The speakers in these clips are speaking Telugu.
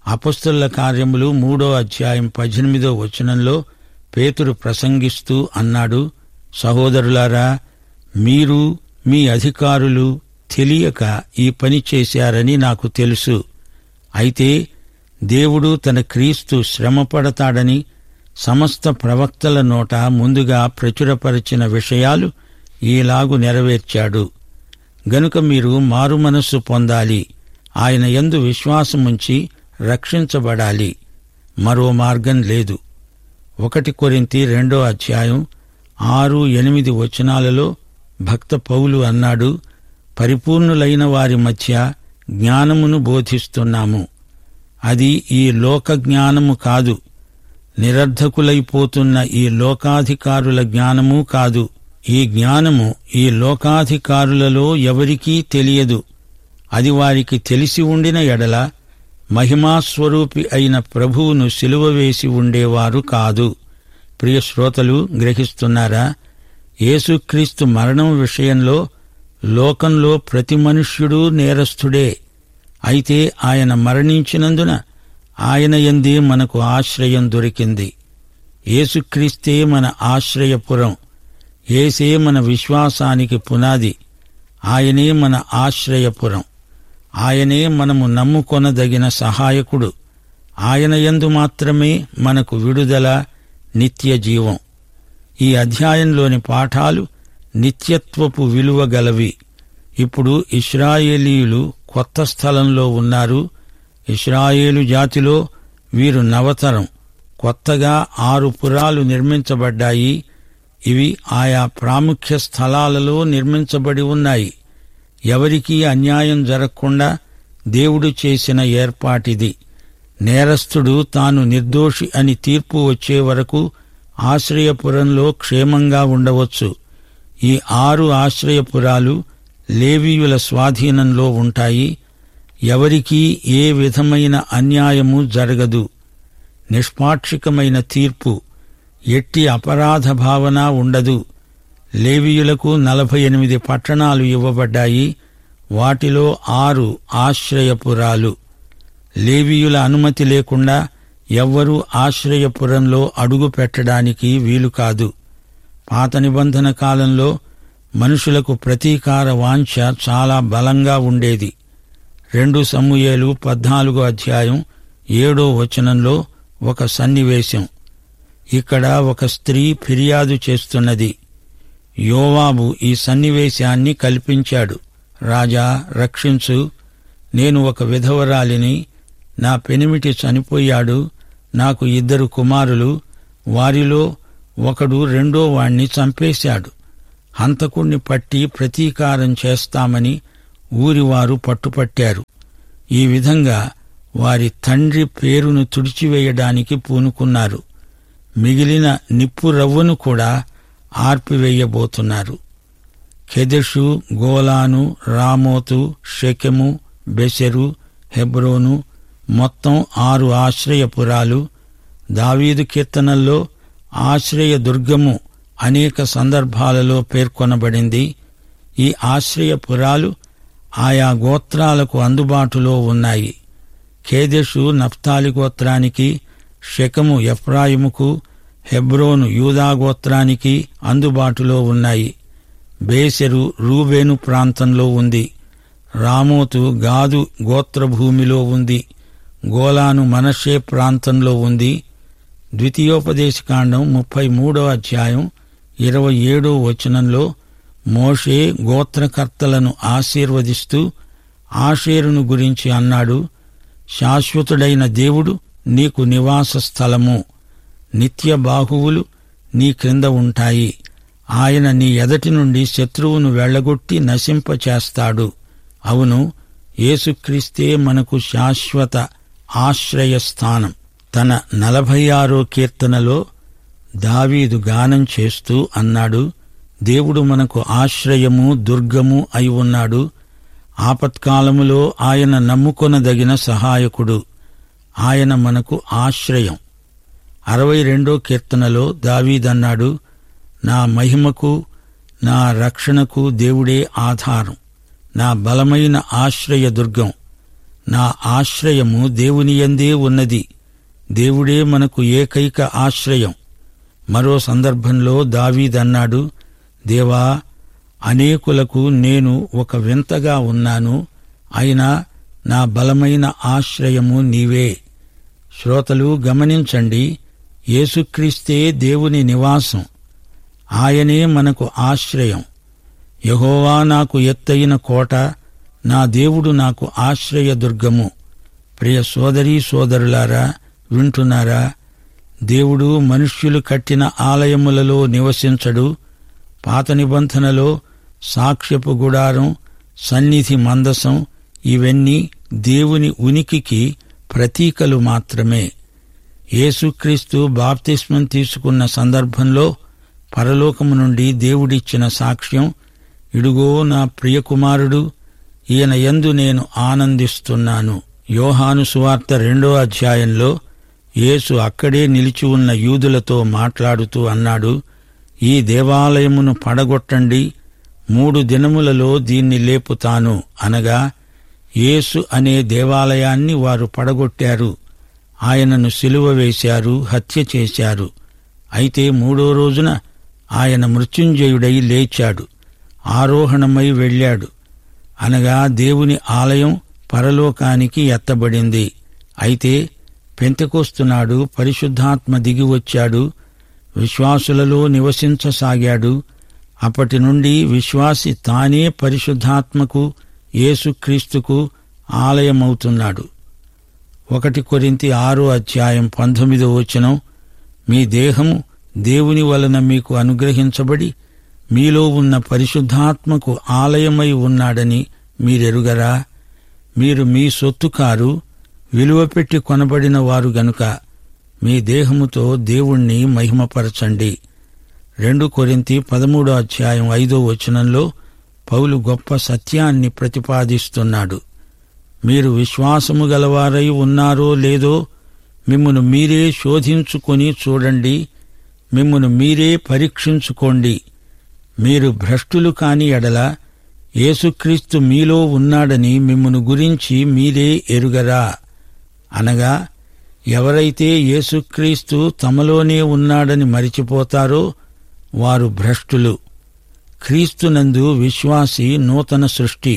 అపస్తుల కార్యములు మూడో అధ్యాయం పద్దెనిమిదో వచనంలో పేతురు ప్రసంగిస్తూ అన్నాడు సహోదరులారా మీరు మీ అధికారులు తెలియక ఈ పని చేశారని నాకు తెలుసు అయితే దేవుడు తన క్రీస్తు శ్రమపడతాడని సమస్త ప్రవక్తల నోట ముందుగా ప్రచురపరిచిన విషయాలు ఈలాగు నెరవేర్చాడు గనుక మీరు మారుమనస్సు పొందాలి ఆయన యందు విశ్వాసముంచి రక్షించబడాలి మరో మార్గం లేదు ఒకటి కొరింతి రెండో అధ్యాయం ఆరు ఎనిమిది వచనాలలో భక్త పౌలు అన్నాడు పరిపూర్ణులైన వారి మధ్య జ్ఞానమును బోధిస్తున్నాము అది ఈ లోక జ్ఞానము కాదు నిరర్ధకులైపోతున్న ఈ లోకాధికారుల జ్ఞానము కాదు ఈ జ్ఞానము ఈ లోకాధికారులలో ఎవరికీ తెలియదు అది వారికి తెలిసి ఉండిన ఎడల మహిమాస్వరూపి అయిన ప్రభువును సిలువ వేసి ఉండేవారు కాదు ప్రియ శ్రోతలు గ్రహిస్తున్నారా యేసుక్రీస్తు మరణం విషయంలో లోకంలో ప్రతి మనుష్యుడు నేరస్థుడే అయితే ఆయన మరణించినందున ఆయన ఎందే మనకు ఆశ్రయం దొరికింది యేసుక్రీస్తే మన ఆశ్రయపురం ఏసే మన విశ్వాసానికి పునాది ఆయనే మన ఆశ్రయపురం ఆయనే మనము నమ్ముకొనదగిన సహాయకుడు ఆయన యందు మాత్రమే మనకు విడుదల నిత్య జీవం ఈ అధ్యాయంలోని పాఠాలు నిత్యత్వపు విలువ గలవి ఇప్పుడు ఇస్రాయేలీయులు కొత్త స్థలంలో ఉన్నారు ఇస్రాయేలు జాతిలో వీరు నవతరం కొత్తగా ఆరు పురాలు నిర్మించబడ్డాయి ఇవి ఆయా ప్రాముఖ్య స్థలాలలో నిర్మించబడి ఉన్నాయి ఎవరికీ అన్యాయం జరగకుండా దేవుడు చేసిన ఏర్పాటిది నేరస్తుడు తాను నిర్దోషి అని తీర్పు వచ్చే వరకు ఆశ్రయపురంలో క్షేమంగా ఉండవచ్చు ఈ ఆరు ఆశ్రయపురాలు లేవీయుల స్వాధీనంలో ఉంటాయి ఎవరికీ ఏ విధమైన అన్యాయము జరగదు నిష్పాక్షికమైన తీర్పు ఎట్టి అపరాధ భావన ఉండదు లేవీయులకు నలభై ఎనిమిది పట్టణాలు ఇవ్వబడ్డాయి వాటిలో ఆరు ఆశ్రయపురాలు లేవీయుల అనుమతి లేకుండా ఎవ్వరూ ఆశ్రయపురంలో అడుగు పెట్టడానికి వీలు కాదు పాత నిబంధన కాలంలో మనుషులకు ప్రతీకార వాంఛ చాలా బలంగా ఉండేది రెండు సమూయేలు పద్నాలుగో అధ్యాయం ఏడో వచనంలో ఒక సన్నివేశం ఇక్కడ ఒక స్త్రీ ఫిర్యాదు చేస్తున్నది యోవాబు ఈ సన్నివేశాన్ని కల్పించాడు రాజా రక్షించు నేను ఒక విధవరాలిని నా పెనిమిటి చనిపోయాడు నాకు ఇద్దరు కుమారులు వారిలో ఒకడు రెండో వాణ్ణి చంపేశాడు హంతకుణ్ణి పట్టి ప్రతీకారం చేస్తామని ఊరివారు పట్టుపట్టారు ఈ విధంగా వారి తండ్రి పేరును తుడిచివేయడానికి పూనుకున్నారు మిగిలిన నిప్పు రవ్వను కూడా ఆర్పివేయబోతున్నారు కెదెషు గోలాను రామోతు షెకెము బెసెరు హెబ్రోను మొత్తం ఆరు ఆశ్రయపురాలు దావీదు కీర్తనల్లో ఆశ్రయ దుర్గము అనేక సందర్భాలలో పేర్కొనబడింది ఈ ఆశ్రయపురాలు ఆయా గోత్రాలకు అందుబాటులో ఉన్నాయి ఖేదెషు నఫ్తాలి గోత్రానికి షెకము ఎఫ్రాయిముకు హెబ్రోను యూదా గోత్రానికి అందుబాటులో ఉన్నాయి బేసెరు రూబేను ప్రాంతంలో ఉంది రామోతు గాదు గోత్రభూమిలో ఉంది గోలాను మనషే ప్రాంతంలో ఉంది ద్వితీయోపదేశకాండం ముప్పై మూడో అధ్యాయం ఇరవై ఏడో వచనంలో మోషే గోత్రకర్తలను ఆశీర్వదిస్తూ ఆషేరును గురించి అన్నాడు శాశ్వతుడైన దేవుడు నీకు నివాస స్థలము నిత్య బాహువులు నీ క్రింద ఉంటాయి ఆయన నీ ఎదటి నుండి శత్రువును వెళ్లగొట్టి నశింపచేస్తాడు అవును యేసుక్రీస్తే మనకు శాశ్వత ఆశ్రయస్థానం తన నలభై ఆరో కీర్తనలో దావీదు గానం చేస్తూ అన్నాడు దేవుడు మనకు ఆశ్రయము దుర్గము అయి ఉన్నాడు ఆపత్కాలములో ఆయన నమ్ముకొనదగిన సహాయకుడు ఆయన మనకు ఆశ్రయం అరవై రెండో కీర్తనలో దావీదన్నాడు నా మహిమకు నా రక్షణకు దేవుడే ఆధారం నా బలమైన ఆశ్రయ దుర్గం నా ఆశ్రయము దేవునియందే ఉన్నది దేవుడే మనకు ఏకైక ఆశ్రయం మరో సందర్భంలో దావీదన్నాడు దేవా అనేకులకు నేను ఒక వింతగా ఉన్నాను అయినా నా బలమైన ఆశ్రయము నీవే శ్రోతలు గమనించండి యేసుక్రీస్తే దేవుని నివాసం ఆయనే మనకు ఆశ్రయం యహోవా నాకు ఎత్తయిన కోట నా దేవుడు నాకు ఆశ్రయదుర్గము ప్రియ సోదరీ సోదరులారా వింటున్నారా దేవుడు మనుష్యులు కట్టిన ఆలయములలో నివసించడు పాత నిబంధనలో సాక్ష్యపు గుడారం సన్నిధి మందసం ఇవన్నీ దేవుని ఉనికికి ప్రతీకలు మాత్రమే యేసుక్రీస్తు బాప్తిస్మం తీసుకున్న సందర్భంలో పరలోకము నుండి దేవుడిచ్చిన సాక్ష్యం ఇడుగో నా ప్రియకుమారుడు ఈయన యందు నేను ఆనందిస్తున్నాను యోహాను సువార్త రెండో అధ్యాయంలో యేసు అక్కడే నిలిచి ఉన్న యూదులతో మాట్లాడుతూ అన్నాడు ఈ దేవాలయమును పడగొట్టండి మూడు దినములలో దీన్ని లేపుతాను అనగా యేసు అనే దేవాలయాన్ని వారు పడగొట్టారు ఆయనను సిలువ వేశారు హత్య చేశారు అయితే మూడో రోజున ఆయన మృత్యుంజయుడై లేచాడు ఆరోహణమై వెళ్ళాడు అనగా దేవుని ఆలయం పరలోకానికి ఎత్తబడింది అయితే పెంతకొస్తున్నాడు పరిశుద్ధాత్మ దిగి వచ్చాడు విశ్వాసులలో నివసించసాగాడు అప్పటి నుండి విశ్వాసి తానే పరిశుద్ధాత్మకు యేసుక్రీస్తుకు ఆలయమవుతున్నాడు ఒకటి కొరింతి ఆరో అధ్యాయం పంతొమ్మిదో వచనం మీ దేహము దేవుని వలన మీకు అనుగ్రహించబడి మీలో ఉన్న పరిశుద్ధాత్మకు ఆలయమై ఉన్నాడని మీరెరుగరా మీరు మీ సొత్తు కారు విలువ పెట్టి కొనబడిన వారు గనుక మీ దేహముతో దేవుణ్ణి మహిమపరచండి రెండు కొరింతి పదమూడో అధ్యాయం ఐదో వచనంలో పౌలు గొప్ప సత్యాన్ని ప్రతిపాదిస్తున్నాడు మీరు విశ్వాసము గలవారై ఉన్నారో లేదో మిమ్మును మీరే శోధించుకొని చూడండి మిమ్మును మీరే పరీక్షించుకోండి మీరు భ్రష్టులు కాని ఎడల యేసుక్రీస్తు మీలో ఉన్నాడని మిమ్మును గురించి మీరే ఎరుగరా అనగా ఎవరైతే యేసుక్రీస్తు తమలోనే ఉన్నాడని మరిచిపోతారో వారు భ్రష్టులు క్రీస్తునందు విశ్వాసి నూతన సృష్టి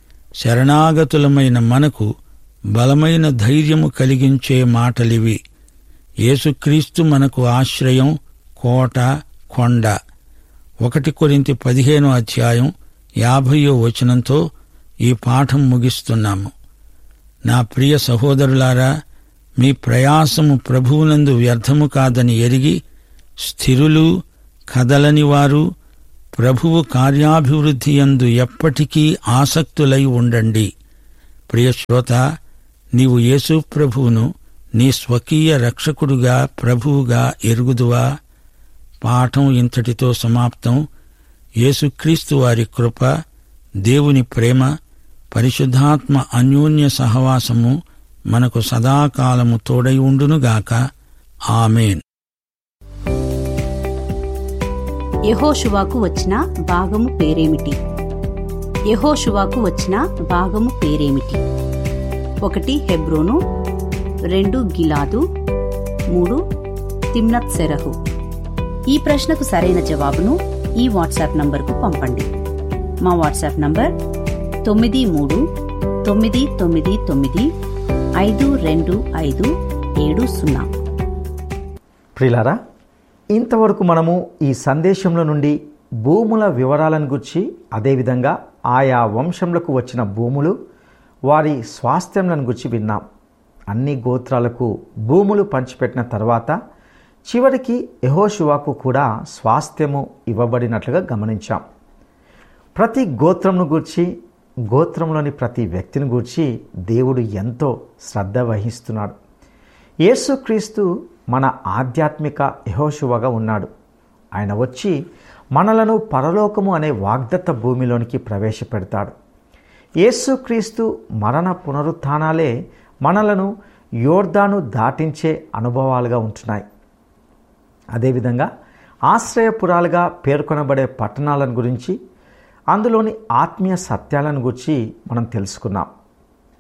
శరణాగతులమైన మనకు బలమైన ధైర్యము కలిగించే మాటలివి యేసుక్రీస్తు మనకు ఆశ్రయం కోట కొండ ఒకటి కొరింతి పదిహేనో అధ్యాయం యాభయో వచనంతో ఈ పాఠం ముగిస్తున్నాము నా ప్రియ సహోదరులారా మీ ప్రయాసము ప్రభువునందు వ్యర్థము కాదని ఎరిగి స్థిరులు కదలని వారు ప్రభువు కార్యాభివృద్ధి యందు ఎప్పటికీ ఆసక్తులై ఉండండి ప్రియ శ్రోత నీవు యేసు ప్రభువును నీ స్వకీయ రక్షకుడుగా ప్రభువుగా ఎరుగుదువా పాఠం ఇంతటితో సమాప్తం యేసుక్రీస్తు వారి కృప దేవుని ప్రేమ పరిశుద్ధాత్మ అన్యోన్య సహవాసము మనకు సదాకాలము తోడై ఉండునుగాక ఆమెన్ యెహోషువాకు వచ్చిన భాగము పేరేమిటి యెహోషువాకు వచ్చిన భాగము పేరేమిటి ఒకటి హెబ్రోను రెండు గిలాదు మూడు తిమ్నత్ సెరహు ఈ ప్రశ్నకు సరైన జవాబును ఈ వాట్సాప్ నంబర్కు పంపండి మా వాట్సాప్ నంబర్ తొమ్మిది మూడు తొమ్మిది తొమ్మిది తొమ్మిది ఐదు రెండు ఐదు ఏడు సున్నా ప్రిలారా ఇంతవరకు మనము ఈ సందేశంలో నుండి భూముల వివరాలను గురించి అదేవిధంగా ఆయా వంశంలకు వచ్చిన భూములు వారి స్వాస్థ్యంలను గురించి విన్నాం అన్ని గోత్రాలకు భూములు పంచిపెట్టిన తర్వాత చివరికి యహోశివాకు కూడా స్వాస్థ్యము ఇవ్వబడినట్లుగా గమనించాం ప్రతి గోత్రంను గూర్చి గోత్రంలోని ప్రతి వ్యక్తిని గూర్చి దేవుడు ఎంతో శ్రద్ధ వహిస్తున్నాడు యేసుక్రీస్తు మన ఆధ్యాత్మిక యహోశువగా ఉన్నాడు ఆయన వచ్చి మనలను పరలోకము అనే వాగ్దత్త భూమిలోనికి ప్రవేశపెడతాడు యేసుక్రీస్తు మరణ పునరుత్థానాలే మనలను యోర్దాను దాటించే అనుభవాలుగా ఉంటున్నాయి అదేవిధంగా ఆశ్రయపురాలుగా పేర్కొనబడే పట్టణాలను గురించి అందులోని ఆత్మీయ సత్యాలను గురించి మనం తెలుసుకున్నాం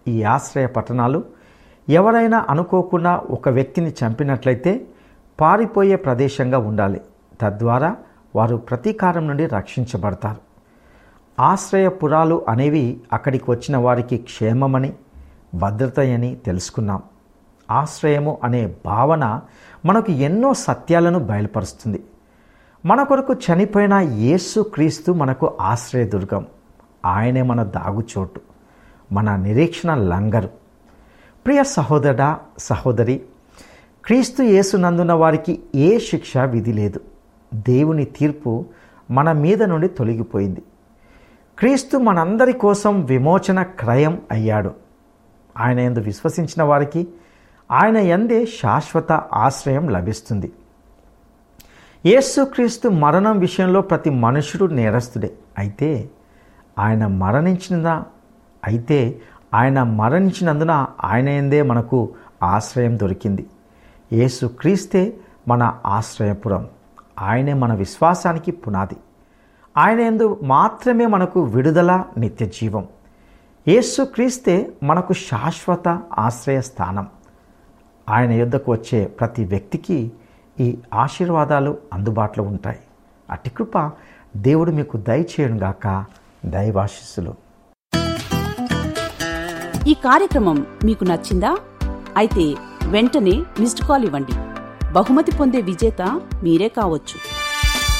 ఈ ఆశ్రయ పట్టణాలు ఎవరైనా అనుకోకుండా ఒక వ్యక్తిని చంపినట్లయితే పారిపోయే ప్రదేశంగా ఉండాలి తద్వారా వారు ప్రతీకారం నుండి రక్షించబడతారు ఆశ్రయపురాలు అనేవి అక్కడికి వచ్చిన వారికి క్షేమమని భద్రత అని తెలుసుకున్నాం ఆశ్రయము అనే భావన మనకు ఎన్నో సత్యాలను బయలుపరుస్తుంది మన కొరకు చనిపోయిన యేసు క్రీస్తు మనకు ఆశ్రయదుర్గం ఆయనే మన దాగుచోటు మన నిరీక్షణ లంగరు ప్రియ సహోదరా సహోదరి క్రీస్తు యేసునందున్న వారికి ఏ శిక్ష విధి లేదు దేవుని తీర్పు మన మీద నుండి తొలగిపోయింది క్రీస్తు మనందరి కోసం విమోచన క్రయం అయ్యాడు ఆయన ఎందు విశ్వసించిన వారికి ఆయన ఎందే శాశ్వత ఆశ్రయం లభిస్తుంది యేసుక్రీస్తు మరణం విషయంలో ప్రతి మనుషుడు నేరస్తుడే అయితే ఆయన మరణించిన అయితే ఆయన మరణించినందున ఆయన ఎందే మనకు ఆశ్రయం దొరికింది యేసుక్రీస్తే మన ఆశ్రయపురం ఆయనే మన విశ్వాసానికి పునాది ఆయన ఎందు మాత్రమే మనకు విడుదల నిత్య జీవం యేసుక్రీస్తే మనకు శాశ్వత ఆశ్రయ స్థానం ఆయన యుద్ధకు వచ్చే ప్రతి వ్యక్తికి ఈ ఆశీర్వాదాలు అందుబాటులో ఉంటాయి అట్టి కృప దేవుడు మీకు దయచేయనుగాక దైవాశిస్సులు ఈ కార్యక్రమం మీకు నచ్చిందా అయితే వెంటనే మిస్డ్ కాల్ ఇవ్వండి బహుమతి పొందే విజేత మీరే కావచ్చు